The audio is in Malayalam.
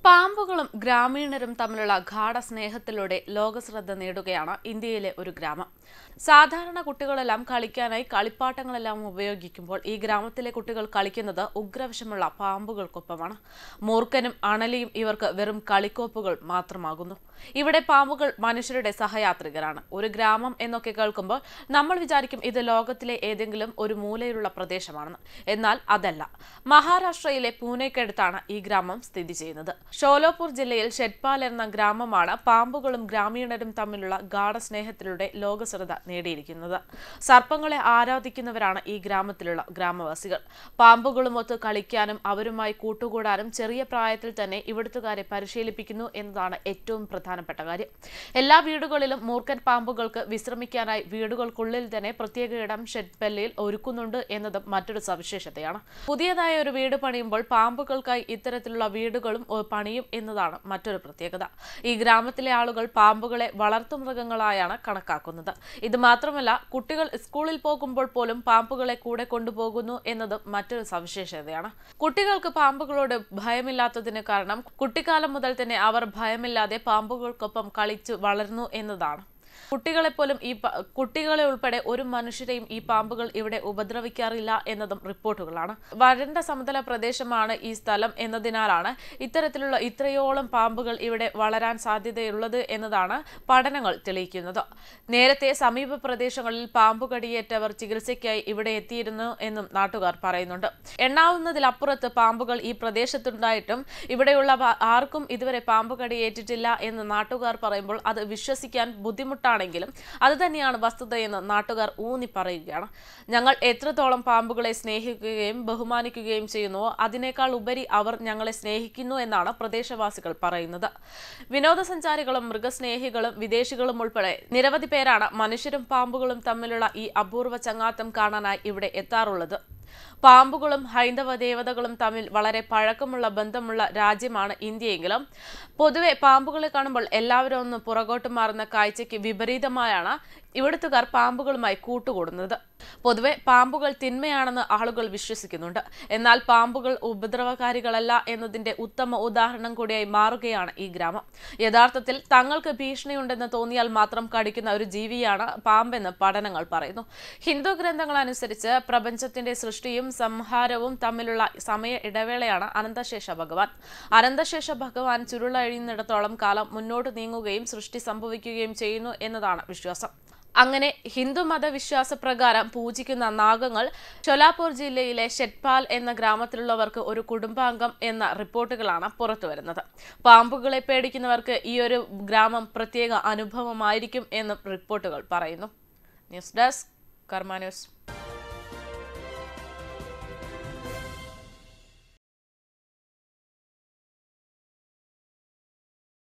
പാമ്പുകളും ഗ്രാമീണരും തമ്മിലുള്ള ഗാഠ സ്നേഹത്തിലൂടെ ലോകശ്രദ്ധ നേടുകയാണ് ഇന്ത്യയിലെ ഒരു ഗ്രാമം സാധാരണ കുട്ടികളെല്ലാം കളിക്കാനായി കളിപ്പാട്ടങ്ങളെല്ലാം ഉപയോഗിക്കുമ്പോൾ ഈ ഗ്രാമത്തിലെ കുട്ടികൾ കളിക്കുന്നത് ഉഗ്രവിഷമുള്ള പാമ്പുകൾക്കൊപ്പമാണ് മൂർഖനും അണലിയും ഇവർക്ക് വെറും കളിക്കോപ്പുകൾ മാത്രമാകുന്നു ഇവിടെ പാമ്പുകൾ മനുഷ്യരുടെ സഹയാത്രികരാണ് ഒരു ഗ്രാമം എന്നൊക്കെ കേൾക്കുമ്പോൾ നമ്മൾ വിചാരിക്കും ഇത് ലോകത്തിലെ ഏതെങ്കിലും ഒരു മൂലയിലുള്ള പ്രദേശമാണെന്ന് എന്നാൽ അതല്ല മഹാരാഷ്ട്രയിലെ പൂനെക്കടുത്താണ് ഈ ഗ്രാമം സ്ഥിതി ചെയ്യുന്നത് ഷോലോപൂർ ജില്ലയിൽ ഷെഡ്പാൽ എന്ന ഗ്രാമമാണ് പാമ്പുകളും ഗ്രാമീണരും തമ്മിലുള്ള ഗാഠസ്നേഹത്തിലൂടെ ലോകശ്രദ്ധ നേടിയിരിക്കുന്നത് സർപ്പങ്ങളെ ആരാധിക്കുന്നവരാണ് ഈ ഗ്രാമത്തിലുള്ള ഗ്രാമവാസികൾ പാമ്പുകളുമൊത്ത് കളിക്കാനും അവരുമായി കൂട്ടുകൂടാനും ചെറിയ പ്രായത്തിൽ തന്നെ ഇവിടുത്തുകാരെ പരിശീലിപ്പിക്കുന്നു എന്നതാണ് ഏറ്റവും പ്രധാനപ്പെട്ട കാര്യം എല്ലാ വീടുകളിലും മൂർഖൻ പാമ്പുകൾക്ക് വിശ്രമിക്കാനായി വീടുകൾക്കുള്ളിൽ തന്നെ പ്രത്യേക ഇടം ഷെഡ്പെല്ലിൽ ഒരുക്കുന്നുണ്ട് എന്നതും മറ്റൊരു സവിശേഷതയാണ് പുതിയതായ ഒരു വീട് പണിയുമ്പോൾ പാമ്പുകൾക്കായി ഇത്തരത്തിലുള്ള വീടുകളും ഒ- പണിയും എന്നതാണ് മറ്റൊരു പ്രത്യേകത ഈ ഗ്രാമത്തിലെ ആളുകൾ പാമ്പുകളെ വളർത്തുമൃഗങ്ങളായാണ് കണക്കാക്കുന്നത് ഇത് മാത്രമല്ല കുട്ടികൾ സ്കൂളിൽ പോകുമ്പോൾ പോലും പാമ്പുകളെ കൂടെ കൊണ്ടുപോകുന്നു എന്നതും മറ്റൊരു സവിശേഷതയാണ് കുട്ടികൾക്ക് പാമ്പുകളോട് ഭയമില്ലാത്തതിന് കാരണം കുട്ടിക്കാലം മുതൽ തന്നെ അവർ ഭയമില്ലാതെ പാമ്പുകൾക്കൊപ്പം കളിച്ചു വളർന്നു എന്നതാണ് കുട്ടികളെപ്പോലും ഈ പ- കുട്ടികളെ ഉൾപ്പെടെ ഒരു മനുഷ്യരെയും ഈ പാമ്പുകൾ ഇവിടെ ഉപദ്രവിക്കാറില്ല എന്നതും റിപ്പോർട്ടുകളാണ് വരണ്ട സമതല പ്രദേശമാണ് ഈ സ്ഥലം എന്നതിനാലാണ് ഇത്തരത്തിലുള്ള ഇത്രയോളം പാമ്പുകൾ ഇവിടെ വളരാൻ സാധ്യതയുള്ളത് എന്നതാണ് പഠനങ്ങൾ തെളിയിക്കുന്നത് നേരത്തെ സമീപ പ്രദേശങ്ങളിൽ പാമ്പ് കടിയേറ്റവർ ചികിത്സയ്ക്കായി ഇവിടെ എത്തിയിരുന്നു എന്നും നാട്ടുകാർ പറയുന്നുണ്ട് എണ്ണാവുന്നതിലപ്പുറത്ത് പാമ്പുകൾ ഈ പ്രദേശത്തുണ്ടായിട്ടും ഇവിടെയുള്ള പ- ആർക്കും ഇതുവരെ പാമ്പ് കടിയേറ്റിട്ടില്ല എന്ന് നാട്ടുകാർ പറയുമ്പോൾ അത് വിശ്വസിക്കാൻ ബുദ്ധിമുട്ടാണെങ്കിലും അത് തന്നെയാണ് വസ്തുതയെന്ന് നാട്ടുകാർ ഊന്നി പറയുകയാണ് ഞങ്ങൾ എത്രത്തോളം പാമ്പുകളെ സ്നേഹിക്കുകയും ബഹുമാനിക്കുകയും ചെയ്യുന്നുവോ അതിനേക്കാൾ ഉപരി അവർ ഞങ്ങളെ സ്നേഹിക്കുന്നു എന്നാണ് പ്രദേശവാസികൾ പറയുന്നത് വിനോദസഞ്ചാരികളും മൃഗസ്നേഹികളും വിദേശികളും ഉൾപ്പെടെ നിരവധി പേരാണ് മനുഷ്യരും പാമ്പുകളും തമ്മിലുള്ള ഈ അപൂർവ ചങ്ങാത്തം കാണാനായി ഇവിടെ എത്താറുള്ളത് പാമ്പുകളും ഹൈന്ദവ ദേവതകളും തമ്മിൽ വളരെ പഴക്കമുള്ള ബന്ധമുള്ള രാജ്യമാണ് ഇന്ത്യയെങ്കിലും പൊതുവെ പാമ്പുകളെ കാണുമ്പോൾ എല്ലാവരും ഒന്ന് പുറകോട്ട് മാറുന്ന കാഴ്ചയ്ക്ക് വിപരീതമായാണ് ഇവിടുത്തുകാർ പാമ്പുകളുമായി കൂട്ടുകൂടുന്നത് പൊതുവെ പാമ്പുകൾ തിന്മയാണെന്ന് ആളുകൾ വിശ്വസിക്കുന്നുണ്ട് എന്നാൽ പാമ്പുകൾ ഉപദ്രവകാരികളല്ല എന്നതിന്റെ ഉത്തമ ഉദാഹരണം കൂടിയായി മാറുകയാണ് ഈ ഗ്രാമം യഥാർത്ഥത്തിൽ തങ്ങൾക്ക് ഭീഷണിയുണ്ടെന്ന് തോന്നിയാൽ മാത്രം കടിക്കുന്ന ഒരു ജീവിയാണ് പാമ്പെന്ന് പഠനങ്ങൾ പറയുന്നു ഹിന്ദു ഗ്രന്ഥങ്ങൾ അനുസരിച്ച് പ്രപഞ്ചത്തിന്റെ സൃഷ്ടിയും സംഹാരവും തമ്മിലുള്ള സമയ ഇടവേളയാണ് അനന്തശേഷ ഭഗവാൻ അനന്തശേഷ ഭഗവാൻ ചുരുളഴിയുന്നിടത്തോളം കാലം മുന്നോട്ട് നീങ്ങുകയും സൃഷ്ടി സംഭവിക്കുകയും ചെയ്യുന്നു എന്നതാണ് വിശ്വാസം അങ്ങനെ ഹിന്ദു മതവിശ്വാസ പ്രകാരം പൂജിക്കുന്ന നാഗങ്ങൾ ഷൊലാപൂർ ജില്ലയിലെ ഷെഡ്പാൽ എന്ന ഗ്രാമത്തിലുള്ളവർക്ക് ഒരു കുടുംബാംഗം എന്ന റിപ്പോർട്ടുകളാണ് പുറത്തുവരുന്നത് പാമ്പുകളെ പേടിക്കുന്നവർക്ക് ഈ ഒരു ഗ്രാമം പ്രത്യേക അനുഭവമായിരിക്കും എന്നും റിപ്പോർട്ടുകൾ പറയുന്നു ന്യൂസ് ഡെസ്ക് കർമ്മ ന്യൂസ്